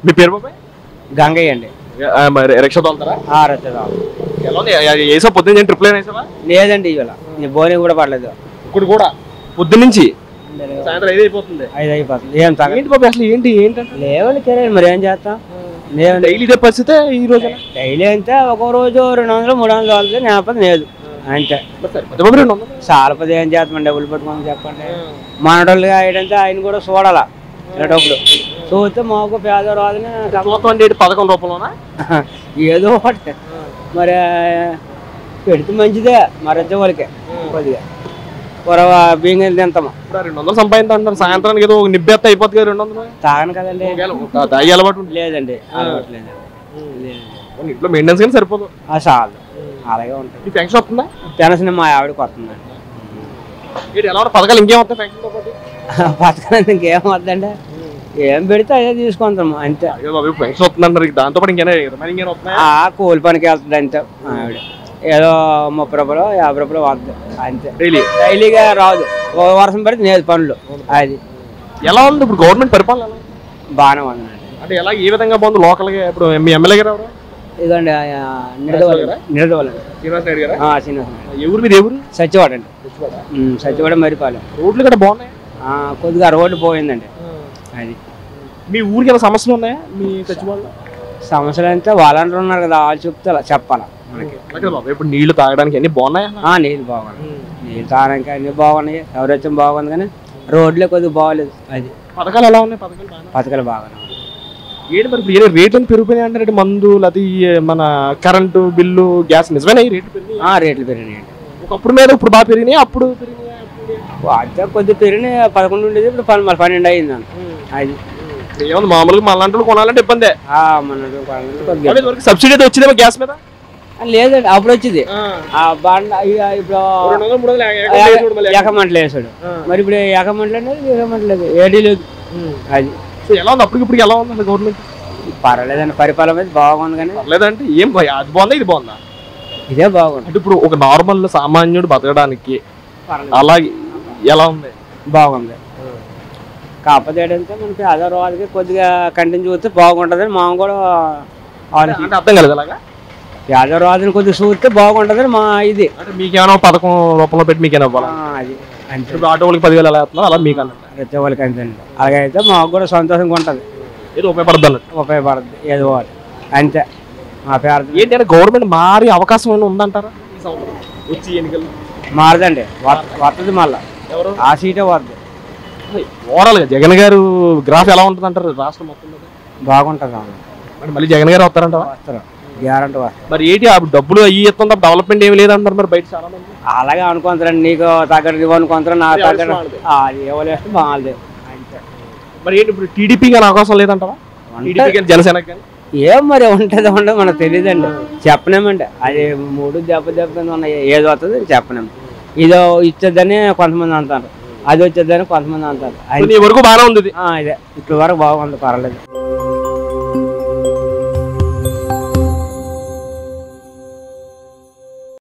మీ పేరు బాబాయ్ గంగయ్య అండి ఆ, మరి రిక్షా తోలుతారా ఆ రచ్చదాం ఎలా ఉంది వేసా పొద్దున్న నేను ట్రిప్ లైన్ వేసావా లేదండి ఇవాళ ఈ బోని కూడా పడలేదు ఇప్పుడు కూడా పొద్దున్న నుంచి సాయంత్రం ఐదు అయిపోతుంది ఐదు అయిపోతుంది ఏం తగ్గ ఏంటి బాబాయ్ అసలు ఏంటి ఏంటంటే లేవండి కెరీర్ మరి ఏం చేస్తాం లేవండి డైలీ ఇదే పరిస్థితే ఈ రోజు డైలీ అంతే ఒక రోజు రెండు వందలు మూడు వందలు అవుతుంది నేపథ్యం లేదు అంతే బాబు రెండు వందలు చాలా పది ఏం చేస్తాం డబ్బులు పెట్టుకోమని చెప్పండి మనడోళ్ళుగా అయ్యంటే ఆయన కూడా చూడాలా డబ్బులు చూస్తే మాకు పేదరాదని మొత్తం అంటే ఏంటి పదకొండు రూపాయలోనా ఏదో ఒకటి మరి పెడితే మంచిదే మరి వచ్చే వాళ్ళకి కొద్దిగా పొరవ బియ్యం తింటాము ఇప్పుడు ఆ రెండు వందలు సంపాదించా అంటారు సాయంత్రానికి ఏదో ఒక నిబ్బెత్త అయిపోతుంది కదా రెండు వందలు తాగను కదండి ఒకవేళ ఒక తాగి అలవాటు ఉంటుంది లేదండి అలవాటు లేదండి లేదండి. కొన్ని ఇంట్లో మెయింటెనెన్స్ కానీ సరిపోదు ఆ చాలు అలాగే ఉంటుంది ఈ పెన్షన్ వస్తుందా పెన్షన్ మా ఆవిడకి వస్తుందండి ఏంటి ఎలా ఉన్నాయి పథకాలు ఇంకేం వస్తాయి పెన్షన్తో పాటు పథకాలు ఇంకేం వద్దండి ఏం పెడితే అదే తీసుకుంటాము అంతే అయ్యో బాబు పెన్షన్ వస్తుంది అంటారు దాంతో పాటు ఇంకేనా మరి ఇంకేం వస్తున్నాయి ఆ కూలి పనికి వెళ్తుంది అంతే మా ఆవిడ ఏదో ముప్పై రూపాయలు యాభై రూపాయలు వద్దు అంతే డైలీ డైలీగా రాదు ఓ వర్షం పడితే లేదు పనులు అది ఎలా ఉంది ఇప్పుడు గవర్నమెంట్ పరిపాలన ఎలా ఉంది? బాగానే ఉందండి అంటే ఎలా ఏ విధంగా బాగుంది లోకల్గా ఇప్పుడు మీ ఎమ్మెల్యే గారు ఎవరు ఇదండి నిడదవల్లి నిడదవల్లి శ్రీనివాస్ నాయుడు గారా శ్రీనివాస ఎవరు మీరు ఎవరు సత్యవాడ అండి ఉమ్, సత్యవాడ మరిపాలెం రోడ్లు కూడా బాగున్నాయి ఆ, కొద్దిగా రోడ్డు పోయిందండి అది మీ ఊరికి ఏమైనా సమస్యలు ఉన్నాయా మీ సచివాలయం సమస్యలు అంటే వాళ్ళందరూ ఉన్నారు కదా వాళ్ళు చెప్తే అలా చెప్పాలా మనకి అలాగే బాబు ఇప్పుడు నీళ్లు తాగడానికి అన్ని బాగున్నాయా ఆ, నీళ్ళు బాగున్నాయి నీళ్ళు తాగడానికి అన్ని బాగున్నాయి ఎవరైతే బాగుంది కానీ రోడ్లే కొద్దిగా బాగలేదు అది పథకాలు ఎలా ఉన్నాయి పథకాలు బాగా పథకాలు బాగానే ఉన్నాయి ఏంటి మరి ఇప్పుడు ఏ రేట్లు పెరిగిపోయినాయి అంటే మందు అది మన కరెంటు బిల్లు గ్యాస్ నిజమేనా ఈ రేట్లు పెరిగినాయి ఆ, రేట్లు పెరిగినాయండి ఒకప్పుడు మీద ఇప్పుడు బాగా పెరిగినాయి అప్పుడు పెరిగినాయి అంటే కొద్దిగా పెరిగినాయి పదకొండు ఉండేది ఇప్పుడు పన్నెండు మరి పన్నెండు అయిందండి అది ఇప్పుడు ఏముంది మామూలుగా మన లాంటి వాళ్ళు కొనాలంటే ఇబ్బందే ఆ, మన కొద్దిగా అదే వరకు సబ్సిడీ అయితే వచ్చిందేమో గ్యాస్ మీద లేదండి అప్పుడు వచ్చింది ఆ బండ ఇక ఇప్పుడు రెండు వందలు మూడు వందలు ఏకంగా వేసి చూడు మళ్ళీ. ఏకమంటలు వేసాడు మరి ఇప్పుడు ఏకమంటలు అనేది ఏకమంటలేదు ఏడీ లేదు అది సో ఎలా ఉంది అప్పటికి ఇప్పుడు ఎలా ఉంది అసలు గవర్నమెంట్ పర్వాలేదండి పరిపాలన మీద బాగుంది కానీ లేదంటే ఏం భయ అది బాగుందా ఇది బాగుందా ఇదే బాగుంది అంటే ఇప్పుడు ఒక నార్మల్ సామాన్యుడు బతకడానికి అలాగే ఎలా ఉంది బాగుంది కాకపోతే ఏంటంటే మనకి ఆధార్ వాళ్ళకి కొద్దిగా కంటిన్యూ చూస్తే బాగుంటుందని మా కూడా ఆలోచన అంటే అర్థం కాలేదు అలాగా పేదవాదిని కొద్దిగా చూస్తే బాగుంటుందని మా ఇది అంటే మీకేమైనా పథకం రూపంలో పెట్టి మీకేమైనా ఇవ్వాలి ఆ, అది అంతే ఇప్పుడు ఆటో వాళ్ళకి పదివేలు ఎలా వేస్తున్నారు అలా మీకు అన్నట్టు ప్రతి వాళ్ళకి అంతేండి అలాగైతే మాకు కూడా సంతోషంగా ఉంటుంది ఏదో ఉపయోగపడుతుంది అన్నట్టు ఉపయోగపడుతుంది ఏదో ఒకటి అంతే మా పేరు ఏంటంటే గవర్నమెంట్ మారి అవకాశం ఏమైనా ఉందంటారా ఈ సంవత్సరం వచ్చి ఎన్నికలు మారదండి వస్తుంది మళ్ళా ఎవరు ఆ సీటే వద్దు ఓవరాల్ గా జగన్ గారు గ్రాఫ్ ఎలా ఉంటుంది అంటారు రాష్ట్రం మొత్తం మీద బాగుంటుంది అవును. మరి మళ్ళీ జగన్ గారు వస్తారంటావా వస్తారు గ్యారంటీ వస్తారు మరి ఏంటి ఆ డబ్బులు అయ్యి ఇస్తుంది తప్ప డెవలప్మెంట్ ఏమి లేదంటారు మరి బయట చాలా మంది అలాగే అనుకుంటారండి నీకు తగ్గట్టు ఇవ్వు అనుకుంటారు నాకు ఎవరి తగ్గట్టు వాళ్ళది. ఆ, అది ఎవరు వేస్తే బాగాలేదు అంతే మరి ఏంటి ఇప్పుడు టీడీపీ కానీ అవకాశం లేదంటావా టీడీపీ కానీ జనసేనకి కానీ ఏం మరి ఉంటుంది ఉండదు మనకు తెలియదండి చెప్పలేమండి అది మూడు దెబ్బ దెబ్బ కింద ఉన్నాయి ఏది వస్తుంది చెప్పలేము ఇదో ఇచ్చేదని కొంతమంది అంటారు అది వచ్చేదని కొంతమంది అంటారు అది నీ వరకు బాగానే ఉంది ఇది ఆ, ఇదే ఇప్పటి వరకు బాగుంది పర్వాలేదు